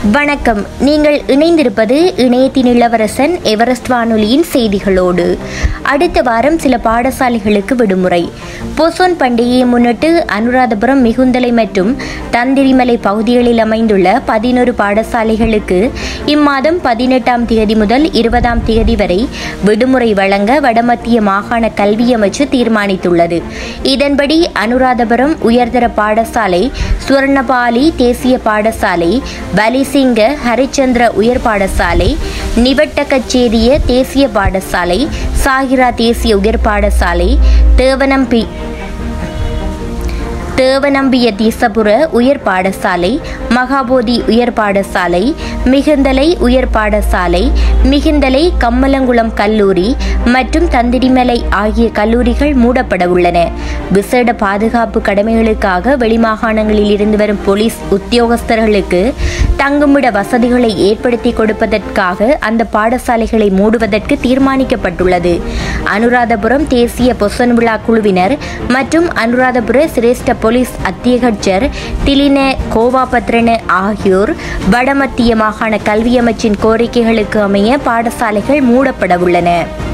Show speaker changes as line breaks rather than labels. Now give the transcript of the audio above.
வணக்கம் நீங்கள் இணைந்திருப்பது இணையத்தின் இளவரசன் எவரெஸ்ட் வானொலியின் செய்திகளோடு அடுத்த வாரம் சில பாடசாலைகளுக்கு விடுமுறை பொசோன் பண்டிகையை முன்னிட்டு அனுராதபுரம் மிகுந்தலை மற்றும் தந்திரிமலை பகுதிகளில் அமைந்துள்ள பதினொரு பாடசாலைகளுக்கு இம்மாதம் பதினெட்டாம் தேதி முதல் இருபதாம் தேதி வரை விடுமுறை வழங்க வடமத்திய மாகாண கல்வி அமைச்சு தீர்மானித்துள்ளது இதன்படி அனுராதபுரம் உயர்தர பாடசாலை சுவர்ணபாலி தேசிய பாடசாலை பலிசிங்க ஹரிச்சந்திர உயர் பாடசாலை நிவட்டக்கச்சேரிய தேசிய பாடசாலை சாகிரா தேசிய உயர் பாடசாலை தேவனம்பி தேவநம்பிய தீசபுர உயர் பாடசாலை மகாபோதி உயர் பாடசாலை மிகுந்தலை உயர் பாடசாலை மிகுந்தலை கம்மலங்குளம் கல்லூரி மற்றும் தந்திரிமலை ஆகிய கல்லூரிகள் மூடப்பட உள்ளன விசேட பாதுகாப்பு கடமைகளுக்காக வெளிமாகாணங்களில் இருந்து வரும் போலீஸ் உத்தியோகஸ்தர்களுக்கு தங்குமிட வசதிகளை ஏற்படுத்தி கொடுப்பதற்காக அந்த பாடசாலைகளை மூடுவதற்கு தீர்மானிக்கப்பட்டுள்ளது அனுராதபுரம் தேசிய பொசன் விழா குழுவினர் மற்றும் அனுராதபுர சிரேஷ்ட போலீஸ் அத்தியகட்சர் திலின கோவாபத்ரன ஆகியோர் வடமத்திய மாகாண கல்வி அமைச்சின் கோரிக்கைகளுக்கு அமைய பாடசாலைகள் மூடப்பட உள்ளன